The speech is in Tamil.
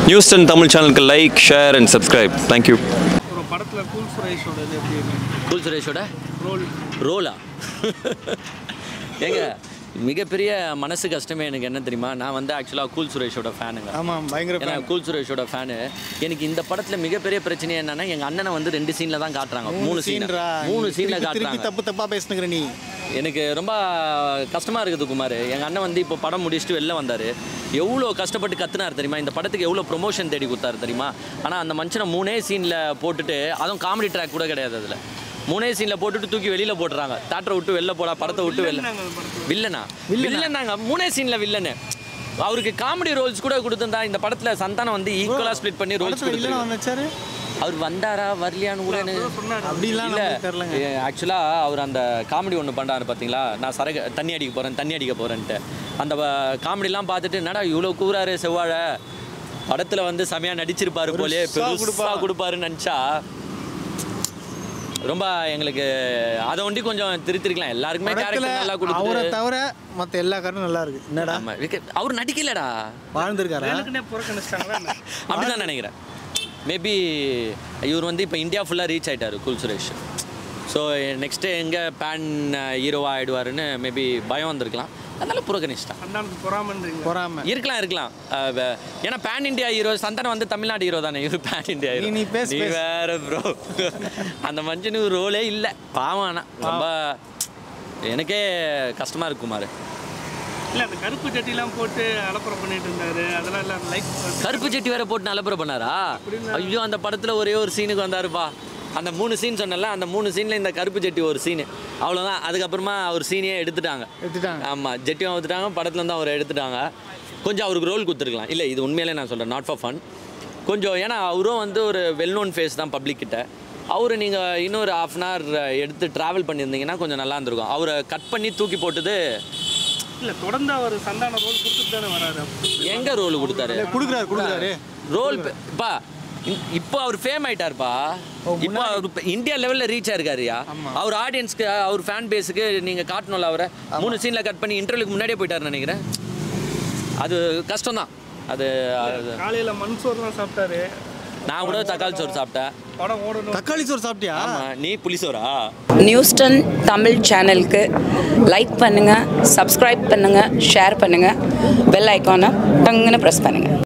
நியூஸ் டென் தமிழ் சேனலுக்கு like share and subscribe thank you ஒரு படத்தில் கூல் சுரேஷோட இது எப்படி இருக்கு? கூல் சுரேஷோட ரோல் ரோலா ஏங்க மிகப்பெரிய மனசு கஷ்டமே எனக்கு என்ன தெரியுமா நான் வந்து ஆக்சுவலாக கூல் சுரேஷோட ஃபேனுங்க ஆமாம் பயங்கர ஏன்னா கூல் சுரேஷோட ஃபேனு எனக்கு இந்த படத்தில் மிகப்பெரிய பிரச்சனை என்னன்னா எங்கள் அண்ணனை வந்து ரெண்டு சீனில் தான் காட்டுறாங்க மூணு சீன் சீன்ரா மூணு சீனில் திருப்பி காட்டுறாங்க தப்பு தப்பா பேசுனுங்கிற நீ எனக்கு ரொம்ப கஷ்டமாக இருக்குது குமார் எங்கள் அண்ணன் வந்து இப்போ படம் முடிச்சுட்டு வெளில வந்தார் எவ்வளோ கஷ்டப்பட்டு கத்துனார் தெரியுமா இந்த படத்துக்கு எவ்வளோ ப்ரொமோஷன் தேடி கொடுத்தாரு தெரியுமா ஆனால் அந்த மனுஷனை மூணே சீனில் போட்டுட்டு அதுவும் காமெடி ட்ராக் கூட கிடையாது அதில் மூணே சீனில் போட்டுட்டு தூக்கி வெளியில் போட்டுறாங்க தேட்டரை விட்டு வெளில போடா படத்தை விட்டு வெளில வில்லனா வில்லனாங்க மூணே சீனில் வில்லனு அவருக்கு காமெடி ரோல்ஸ் கூட கொடுத்துருந்தா இந்த படத்தில் சந்தானம் வந்து ஈக்குவலாக ஸ்ப்ளிட் பண்ணி ரோல்ஸ் படத்தில் இல்லைன்னு கொடுத்துருக்காங்க வந்துச்சாரு அவர் வந்தாரா வரலையான்னு கூட எனக்கு அப்படிலாம் இல்ல நமக்கு தெரியலங்க ஆக்சுவலாக அவர் அந்த காமெடி ஒன்று பண்ணுறாரு பார்த்தீங்களா நான் சரக்கு தண்ணி அடிக்க போகிறேன் தண்ணி அடிக்க போகிறேன்ட்டு அந்த காமெடிலாம் பார்த்துட்டு என்னடா இவ்வளோ கூறாரு செவ்வாழை படத்தில் வந்து செமையாக நடிச்சிருப்பாரு போலே பெருசா பெருசாக கொடுப்பாருன்னு நினச்சா ரொம்ப எங்களுக்கு அதை ஒண்டி கொஞ்சம் திருத்திருக்கலாம் எல்லாருக்குமே படத்தில் கேரக்டர் நல்லா அவரை கொடுத்து தவிர மற்ற எல்லா காரும் நல்லா இருக்கு என்னடா ஆமா, விக்க- அவர் நடிக்கலடா வாழ்ந்திருக்காரா அப்படிதான் நினைக்கிறேன் மேபி இவர் வந்து இப்போ இந்தியா ஃபுல்லாக ரீச் ஆயிட்டாரு குல் சுரேஷ் ஸோ நெக்ஸ்ட்டு எங்கே பேன் ஹீரோவாக ஆயிடுவாருன்னு மேபி பயம் வந்திருக்கலாம் அதனால புறக்கணிச்சிட்டான் பொறாம இருக்கலாம் இருக்கலாம் அஹ் வே- ஏன்னா பேன் இந்தியா ஹீரோ சந்தானம் வந்து தமிழ்நாடு ஹீரோ தானே இவர் பேன் இந்தியா ஹீரோ நீ- நீ பேசு, நீ பேசு. வேற ப்ரோ அந்த மனுஷனுக்கு ரோலே இல்லை பாவம் ஆனா ரொம்ப எனக்கே கஷ்டமா இருக்கு குமார் இல்ல அந்த கருப்பு சட்டிலாம் போட்டு அலப்பறம் பண்ணிட்டு இருந்தாரு அதெல்லாம் எல்லாம் லைக் கருப்பு சட்டி வேற போட்டு நல்லபுரம் பண்ணாரா ஐயோ அந்த படத்துல ஒரே ஒரு சீனுக்கு வந்தாருப்பா அந்த மூணு சீன் சொன்னல அந்த மூணு சீன்ல இந்த கருப்பு ஜெட்டி ஒரு சீனு அவ்வளோதான் அதுக்கப்புறமா அவர் சீனையே எடுத்துட்டாங்க எடுத்துட்டாங்க ஆமாம் ஜெட்டியும் எடுத்துட்டாங்க படத்துல இருந்து அவர் எடுத்துட்டாங்க கொஞ்சம் அவருக்கு ரோல் கொடுத்துருக்கலாம் இல்லை இது உண்மையிலே நான் சொல்கிறேன் நாட் ஃபார் ஃபன் கொஞ்சம் ஏன்னா அவரும் வந்து ஒரு வெல் நோன் ஃபேஸ் தான் பப்ளிக் கிட்ட அவர் நீங்கள் இன்னொரு ஹாஃப் அன் ஹவர் எடுத்து ட்ராவல் பண்ணியிருந்தீங்கன்னா கொஞ்சம் நல்லா இருந்திருக்கும் அவரை கட் பண்ணி தூக்கி போட்டது இல்ல தொடர்ந்து அவர் சந்தான ரோல் கொடுத்துட்டு தானே வராரு எங்க ரோல் கொடுத்தாரு கொடுக்குறாரு கொடுக்குறாரு ரோல் பா இப்போ அவர் ஃபேம் ஆயிட்டாருப்பா இப்போ அவர் இப்ப இந்தியா லெவல்ல ரீச் ஆயிருக்காருயா அவர் ஆடியன்ஸ்க்கு அவர் ஃபேன் பேஸுக்கு நீங்க காட்டணும்ல அவரை மூணு சீன்ல கட் பண்ணி இன்டர்வியூக்கு முன்னாடியே போயிட்டாருன்னு நினைக்கிறேன் அது கஷ்டம் தான் அது அது- காலையில மண் சோறு தான் சாப்பிட்டாரு நான் கூட தக்காளி சோறு சாப்பிட்டேன் படம் ஓடணும் தக்காளி சோறு சாப்பிட்டியா ஆமா நீ புளிசோரா நியூஸ்டன் தமிழ் சேனலுக்கு லைக் பண்ணுங்கள் சப்ஸ்கிரைப் பண்ணுங்கள் ஷேர் பண்ணுங்கள் பெல் ஐக்கானை டங்குன்னு ப்ரெஸ் பண்ணுங்கள்